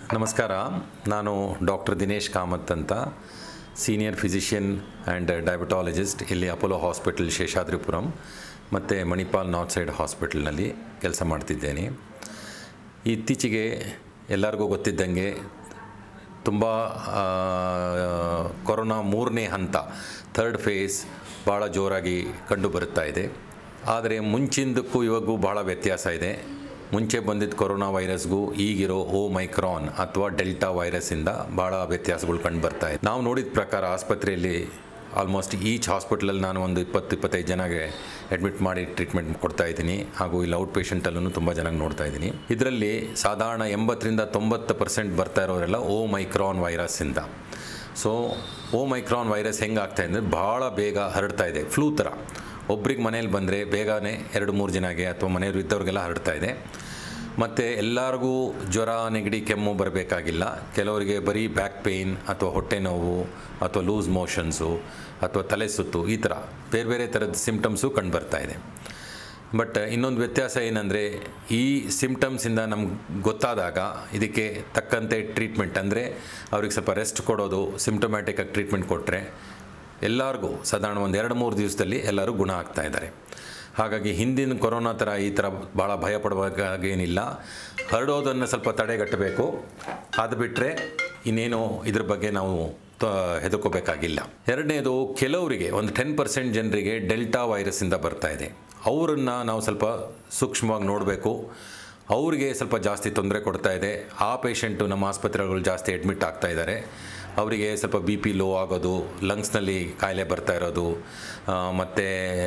ನಮಸ್ಕಾರ ನಾನು ಡಾಕ್ಟರ್ ದಿನೇಶ್ ಕಾಮತ್ ಅಂತ ಸೀನಿಯರ್ ಫಿಸಿಷಿಯನ್ ಆ್ಯಂಡ್ ಡಯಾಬಿಟಾಲಜಿಸ್ಟ್ ಇಲ್ಲಿ ಅಪೋಲೋ ಹಾಸ್ಪಿಟಲ್ ಶೇಷಾದ್ರಿಪುರಂ ಮತ್ತು ಮಣಿಪಾಲ್ ನಾರ್ತ್ ಸೈಡ್ ಹಾಸ್ಪಿಟಲ್ನಲ್ಲಿ ಕೆಲಸ ಮಾಡ್ತಿದ್ದೇನೆ ಇತ್ತೀಚೆಗೆ ಎಲ್ಲರಿಗೂ ಗೊತ್ತಿದ್ದಂಗೆ ತುಂಬ ಕೊರೋನಾ ಮೂರನೇ ಹಂತ ಥರ್ಡ್ ಫೇಸ್ ಭಾಳ ಜೋರಾಗಿ ಕಂಡು ಬರುತ್ತಾ ಇದೆ ಆದರೆ ಮುಂಚಿಂದಕ್ಕೂ ಇವಾಗೂ ಭಾಳ ವ್ಯತ್ಯಾಸ ಇದೆ ಮುಂಚೆ ಬಂದಿದ್ದ ಕೊರೋನಾ ವೈರಸ್ಗೂ ಈಗಿರೋ ಓ ಮೈಕ್ರಾನ್ ಅಥವಾ ಡೆಲ್ಟಾ ವೈರಸ್ಸಿಂದ ಭಾಳ ವ್ಯತ್ಯಾಸಗಳು ಕಂಡು ಬರ್ತಾ ಇದೆ ನಾವು ನೋಡಿದ ಪ್ರಕಾರ ಆಸ್ಪತ್ರೆಯಲ್ಲಿ ಆಲ್ಮೋಸ್ಟ್ ಈಚ್ ಹಾಸ್ಪಿಟ್ಲಲ್ಲಿ ನಾನು ಒಂದು ಇಪ್ಪತ್ತು ಇಪ್ಪತ್ತೈದು ಜನಗೆ ಅಡ್ಮಿಟ್ ಮಾಡಿ ಟ್ರೀಟ್ಮೆಂಟ್ ಕೊಡ್ತಾ ಇದ್ದೀನಿ ಹಾಗೂ ಇಲ್ಲಿ ಔಟ್ ಪೇಷಂಟಲ್ಲೂ ತುಂಬ ಚೆನ್ನಾಗಿ ನೋಡ್ತಾ ಇದ್ದೀನಿ ಇದರಲ್ಲಿ ಸಾಧಾರಣ ಎಂಬತ್ತರಿಂದ ತೊಂಬತ್ತು ಪರ್ಸೆಂಟ್ ಬರ್ತಾ ಇರೋರೆಲ್ಲ ಓ ಮೈಕ್ರಾನ್ ವೈರಸ್ಸಿಂದ ಸೊ ಓ ಮೈಕ್ರಾನ್ ವೈರಸ್ ಹೆಂಗಾಗ್ತಾ ಇದೆ ಅಂದರೆ ಭಾಳ ಬೇಗ ಹರಡ್ತಾ ಇದೆ ಫ್ಲೂ ಥರ ಒಬ್ರಿಗೆ ಮನೇಲಿ ಬಂದರೆ ಬೇಗನೆ ಎರಡು ಮೂರು ಜನಗೆ ಅಥವಾ ಮನೆಯವರು ಇದ್ದವ್ರಿಗೆಲ್ಲ ಹರಡ್ತಾ ಇದೆ ಮತ್ತು ಎಲ್ಲರಿಗೂ ಜ್ವರ ನೆಗಡಿ ಕೆಮ್ಮು ಬರಬೇಕಾಗಿಲ್ಲ ಕೆಲವರಿಗೆ ಬರೀ ಬ್ಯಾಕ್ ಪೇಯ್ನ್ ಅಥವಾ ಹೊಟ್ಟೆ ನೋವು ಅಥವಾ ಲೂಸ್ ಮೋಷನ್ಸು ಅಥವಾ ತಲೆ ಸುತ್ತು ಈ ಥರ ಬೇರೆ ಬೇರೆ ಥರದ ಸಿಮ್ಟಮ್ಸು ಕಂಡು ಬರ್ತಾ ಇದೆ ಬಟ್ ಇನ್ನೊಂದು ವ್ಯತ್ಯಾಸ ಏನಂದರೆ ಈ ಸಿಮ್ಟಮ್ಸಿಂದ ನಮ್ಗೆ ಗೊತ್ತಾದಾಗ ಇದಕ್ಕೆ ತಕ್ಕಂತೆ ಟ್ರೀಟ್ಮೆಂಟ್ ಅಂದರೆ ಅವ್ರಿಗೆ ಸ್ವಲ್ಪ ರೆಸ್ಟ್ ಕೊಡೋದು ಸಿಮ್ಟಮ್ಯಾಟಿಕಾಗಿ ಟ್ರೀಟ್ಮೆಂಟ್ ಕೊಟ್ಟರೆ ಎಲ್ಲರಿಗೂ ಸಾಧಾರಣ ಒಂದು ಎರಡು ಮೂರು ದಿವಸದಲ್ಲಿ ಎಲ್ಲರೂ ಗುಣ ಆಗ್ತಾ ಇದ್ದಾರೆ ಹಾಗಾಗಿ ಹಿಂದಿನ ಕೊರೋನಾ ಥರ ಈ ಥರ ಭಾಳ ಭಯ ಪಡಬೇಕಾಗೇನಿಲ್ಲ ಹರಡೋದನ್ನು ಸ್ವಲ್ಪ ತಡೆಗಟ್ಟಬೇಕು ಅದು ಬಿಟ್ಟರೆ ಇನ್ನೇನು ಇದ್ರ ಬಗ್ಗೆ ನಾವು ತ ಹೆದರ್ಕೋಬೇಕಾಗಿಲ್ಲ ಎರಡನೇದು ಕೆಲವರಿಗೆ ಒಂದು ಟೆನ್ ಪರ್ಸೆಂಟ್ ಜನರಿಗೆ ಡೆಲ್ಟಾ ವೈರಸ್ಸಿಂದ ಬರ್ತಾ ಇದೆ ಅವರನ್ನು ನಾವು ಸ್ವಲ್ಪ ಸೂಕ್ಷ್ಮವಾಗಿ ನೋಡಬೇಕು ಅವರಿಗೆ ಸ್ವಲ್ಪ ಜಾಸ್ತಿ ತೊಂದರೆ ಕೊಡ್ತಾ ಇದೆ ಆ ಪೇಷಂಟು ನಮ್ಮ ಆಸ್ಪತ್ರೆಗಳು ಜಾಸ್ತಿ ಅಡ್ಮಿಟ್ ಆಗ್ತಾ ಇದ್ದಾರೆ ಅವರಿಗೆ ಸ್ವಲ್ಪ ಬಿ ಪಿ ಲೋ ಆಗೋದು ಲಂಗ್ಸ್ನಲ್ಲಿ ಕಾಯಿಲೆ ಬರ್ತಾ ಇರೋದು ಮತ್ತು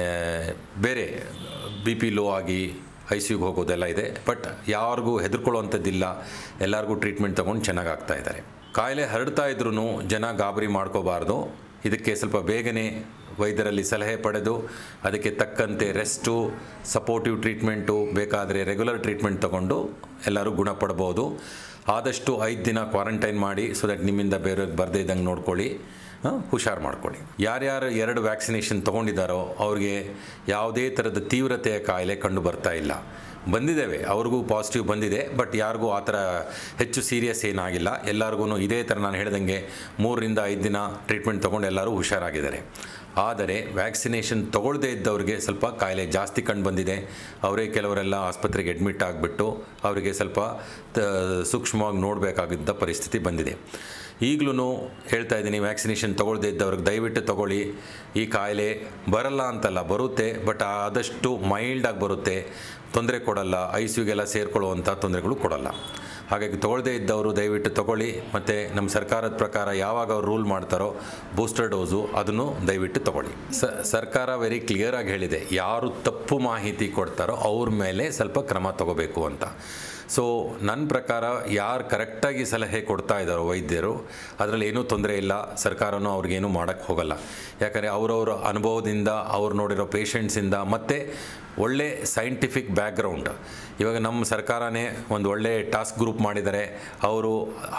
ಬೇರೆ ಬಿ ಪಿ ಲೋ ಆಗಿ ಐ ಸಿ ಯುಗೆ ಹೋಗೋದೆಲ್ಲ ಇದೆ ಬಟ್ ಯಾರಿಗೂ ಹೆದರ್ಕೊಳ್ಳೋವಂಥದ್ದಿಲ್ಲ ಎಲ್ಲರಿಗೂ ಟ್ರೀಟ್ಮೆಂಟ್ ತೊಗೊಂಡು ಚೆನ್ನಾಗಿ ಆಗ್ತಾ ಇದ್ದಾರೆ ಕಾಯಿಲೆ ಹರಡ್ತಾ ಇದ್ರೂ ಜನ ಗಾಬರಿ ಮಾಡ್ಕೋಬಾರ್ದು ಇದಕ್ಕೆ ಸ್ವಲ್ಪ ಬೇಗನೆ ವೈದ್ಯರಲ್ಲಿ ಸಲಹೆ ಪಡೆದು ಅದಕ್ಕೆ ತಕ್ಕಂತೆ ರೆಸ್ಟು ಸಪೋರ್ಟಿವ್ ಟ್ರೀಟ್ಮೆಂಟು ಬೇಕಾದರೆ ರೆಗ್ಯುಲರ್ ಟ್ರೀಟ್ಮೆಂಟ್ ತೊಗೊಂಡು ಎಲ್ಲರೂ ಗುಣಪಡ್ಬೋದು ಆದಷ್ಟು ಐದು ದಿನ ಕ್ವಾರಂಟೈನ್ ಮಾಡಿ ಸೊ ದಟ್ ನಿಮ್ಮಿಂದ ಬೇರೆಯವ್ರಿಗೆ ಬರದೇ ಇದ್ದಂಗೆ ನೋಡ್ಕೊಳ್ಳಿ ಹುಷಾರು ಮಾಡ್ಕೊಳ್ಳಿ ಯಾರ್ಯಾರು ಎರಡು ವ್ಯಾಕ್ಸಿನೇಷನ್ ತೊಗೊಂಡಿದ್ದಾರೋ ಅವ್ರಿಗೆ ಯಾವುದೇ ಥರದ ತೀವ್ರತೆಯ ಕಾಯಿಲೆ ಕಂಡು ಬರ್ತಾ ಇಲ್ಲ ಬಂದಿದ್ದೇವೆ ಅವ್ರಿಗೂ ಪಾಸಿಟಿವ್ ಬಂದಿದೆ ಬಟ್ ಯಾರಿಗೂ ಆ ಥರ ಹೆಚ್ಚು ಸೀರಿಯಸ್ ಏನಾಗಿಲ್ಲ ಎಲ್ಲರಿಗೂ ಇದೇ ಥರ ನಾನು ಹೇಳ್ದಂಗೆ ಮೂರರಿಂದ ಐದು ದಿನ ಟ್ರೀಟ್ಮೆಂಟ್ ತೊಗೊಂಡು ಎಲ್ಲರೂ ಹುಷಾರಾಗಿದ್ದಾರೆ ಆದರೆ ವ್ಯಾಕ್ಸಿನೇಷನ್ ತೊಗೊಳ್ಳದೇ ಇದ್ದವ್ರಿಗೆ ಸ್ವಲ್ಪ ಕಾಯಿಲೆ ಜಾಸ್ತಿ ಕಂಡು ಬಂದಿದೆ ಅವರೇ ಕೆಲವರೆಲ್ಲ ಆಸ್ಪತ್ರೆಗೆ ಅಡ್ಮಿಟ್ ಆಗಿಬಿಟ್ಟು ಅವರಿಗೆ ಸ್ವಲ್ಪ ತ ಸೂಕ್ಷ್ಮವಾಗಿ ನೋಡಬೇಕಾಗಿದ್ದ ಪರಿಸ್ಥಿತಿ ಬಂದಿದೆ ಈಗಲೂ ಹೇಳ್ತಾ ಇದ್ದೀನಿ ವ್ಯಾಕ್ಸಿನೇಷನ್ ತೊಗೊಳ್ಳದೇ ಇದ್ದವ್ರಿಗೆ ದಯವಿಟ್ಟು ತೊಗೊಳ್ಳಿ ಈ ಕಾಯಿಲೆ ಬರಲ್ಲ ಅಂತಲ್ಲ ಬರುತ್ತೆ ಬಟ್ ಆದಷ್ಟು ಮೈಲ್ಡಾಗಿ ಬರುತ್ತೆ ತೊಂದರೆ ಕೊಡಲ್ಲ ಐ ಸಿ ಯುಗೆಲ್ಲ ಸೇರ್ಕೊಳ್ಳುವಂಥ ತೊಂದರೆಗಳು ಕೊಡಲ್ಲ ಹಾಗಾಗಿ ತೊಗೊಳ್ಳದೇ ಇದ್ದವರು ದಯವಿಟ್ಟು ತೊಗೊಳ್ಳಿ ಮತ್ತು ನಮ್ಮ ಸರ್ಕಾರದ ಪ್ರಕಾರ ಯಾವಾಗ ಅವ್ರು ರೂಲ್ ಮಾಡ್ತಾರೋ ಬೂಸ್ಟರ್ ಡೋಸು ಅದನ್ನು ದಯವಿಟ್ಟು ತೊಗೊಳ್ಳಿ ಸ ಸರ್ಕಾರ ವೆರಿ ಕ್ಲಿಯರಾಗಿ ಹೇಳಿದೆ ಯಾರು ತಪ್ಪು ಮಾಹಿತಿ ಕೊಡ್ತಾರೋ ಅವ್ರ ಮೇಲೆ ಸ್ವಲ್ಪ ಕ್ರಮ ತಗೋಬೇಕು ಅಂತ ಸೊ ನನ್ನ ಪ್ರಕಾರ ಯಾರು ಕರೆಕ್ಟಾಗಿ ಸಲಹೆ ಕೊಡ್ತಾ ಇದ್ದಾರೋ ವೈದ್ಯರು ಅದರಲ್ಲಿ ಏನೂ ತೊಂದರೆ ಇಲ್ಲ ಸರ್ಕಾರನೂ ಅವ್ರಿಗೇನು ಮಾಡೋಕ್ಕೆ ಹೋಗಲ್ಲ ಯಾಕಂದರೆ ಅವರವರ ಅನುಭವದಿಂದ ಅವ್ರು ನೋಡಿರೋ ಪೇಷಂಟ್ಸಿಂದ ಮತ್ತು ಒಳ್ಳೆ ಸೈಂಟಿಫಿಕ್ ಬ್ಯಾಕ್ಗ್ರೌಂಡ್ ಇವಾಗ ನಮ್ಮ ಸರ್ಕಾರನೇ ಒಂದು ಒಳ್ಳೆ ಟಾಸ್ಕ್ ಗ್ರೂಪ್ ಮಾಡಿದ್ದಾರೆ ಅವರು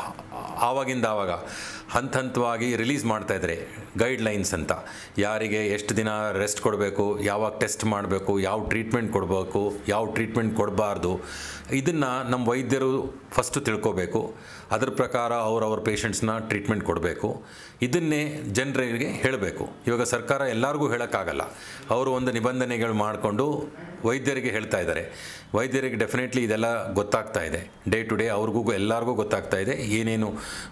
ಆವಾಗಿಂದ ಆವಾಗ ಹಂತ ಹಂತವಾಗಿ ರಿಲೀಸ್ ಮಾಡ್ತಾ ಇದ್ದಾರೆ ಗೈಡ್ಲೈನ್ಸ್ ಅಂತ ಯಾರಿಗೆ ಎಷ್ಟು ದಿನ ರೆಸ್ಟ್ ಕೊಡಬೇಕು ಯಾವಾಗ ಟೆಸ್ಟ್ ಮಾಡಬೇಕು ಯಾವ ಟ್ರೀಟ್ಮೆಂಟ್ ಕೊಡಬೇಕು ಯಾವ ಟ್ರೀಟ್ಮೆಂಟ್ ಕೊಡಬಾರ್ದು ಇದನ್ನು ನಮ್ಮ ವೈದ್ಯರು ಫಸ್ಟು ತಿಳ್ಕೋಬೇಕು ಅದ್ರ ಪ್ರಕಾರ ಅವ್ರವ್ರ ಪೇಷಂಟ್ಸ್ನ ಟ್ರೀಟ್ಮೆಂಟ್ ಕೊಡಬೇಕು ಇದನ್ನೇ ಜನರಿಗೆ ಹೇಳಬೇಕು ಇವಾಗ ಸರ್ಕಾರ ಎಲ್ಲರಿಗೂ ಹೇಳೋಕ್ಕಾಗಲ್ಲ ಅವರು ಒಂದು ನಿಬಂಧನೆಗಳು ಮಾಡಿಕೊಂಡು ವೈದ್ಯರಿಗೆ ಹೇಳ್ತಾ ಇದ್ದಾರೆ ವೈದ್ಯರಿಗೆ ಡೆಫಿನೆಟ್ಲಿ ಇದೆಲ್ಲ ಗೊತ್ತಾಗ್ತಾ ಇದೆ ಡೇ ಟು ಡೇ ಅವ್ರಿಗೂ ಎಲ್ಲರಿಗೂ ಗೊತ್ತಾಗ್ತಾ ಇದೆ ಏನೇನು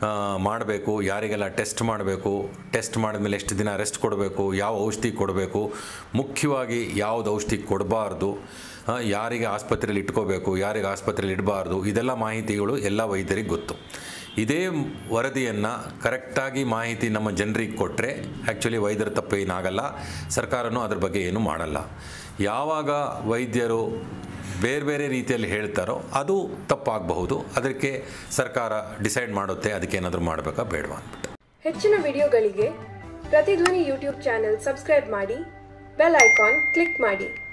ಮಾಡಬೇಕು ಯಾರಿಗೆಲ್ಲ ಟೆಸ್ಟ್ ಮಾಡಬೇಕು ಟೆಸ್ಟ್ ಮಾಡಿದ್ಮೇಲೆ ಎಷ್ಟು ದಿನ ರೆಸ್ಟ್ ಕೊಡಬೇಕು ಯಾವ ಔಷಧಿ ಕೊಡಬೇಕು ಮುಖ್ಯವಾಗಿ ಯಾವ್ದು ಔಷಧಿ ಕೊಡಬಾರ್ದು ಯಾರಿಗೆ ಆಸ್ಪತ್ರೆಯಲ್ಲಿ ಇಟ್ಕೋಬೇಕು ಯಾರಿಗೆ ಆಸ್ಪತ್ರೆಯಲ್ಲಿ ಇಡಬಾರ್ದು ಇದೆಲ್ಲ ಮಾಹಿತಿಗಳು ಎಲ್ಲ ವೈದ್ಯರಿಗೆ ಗೊತ್ತು ಇದೇ ವರದಿಯನ್ನು ಕರೆಕ್ಟಾಗಿ ಮಾಹಿತಿ ನಮ್ಮ ಜನರಿಗೆ ಕೊಟ್ಟರೆ ಆ್ಯಕ್ಚುಲಿ ವೈದ್ಯರ ತಪ್ಪೇನಾಗಲ್ಲ ಸರ್ಕಾರನೂ ಅದ್ರ ಬಗ್ಗೆ ಏನೂ ಮಾಡಲ್ಲ ಯಾವಾಗ ವೈದ್ಯರು ಬೇರೆ ಬೇರೆ ರೀತಿಯಲ್ಲಿ ಹೇಳ್ತಾರೋ ಅದು ತಪ್ಪಾಗಬಹುದು ಅದಕ್ಕೆ ಸರ್ಕಾರ ಡಿಸೈಡ್ ಮಾಡುತ್ತೆ ಅದಕ್ಕೆ ಏನಾದರೂ ಮಾಡಬೇಕಾ ಬೇಡವಾ ಅಂದ್ಬಿಟ್ಟು ಹೆಚ್ಚಿನ ವಿಡಿಯೋಗಳಿಗೆ ಪ್ರತಿಧ್ವನಿ ಯೂಟ್ಯೂಬ್ ಚಾನೆಲ್ ಸಬ್ಸ್ಕ್ರೈಬ್ ಮಾಡಿ ಬೆಲ್ ಐಕಾನ್ ಕ್ಲಿಕ್ ಮಾಡಿ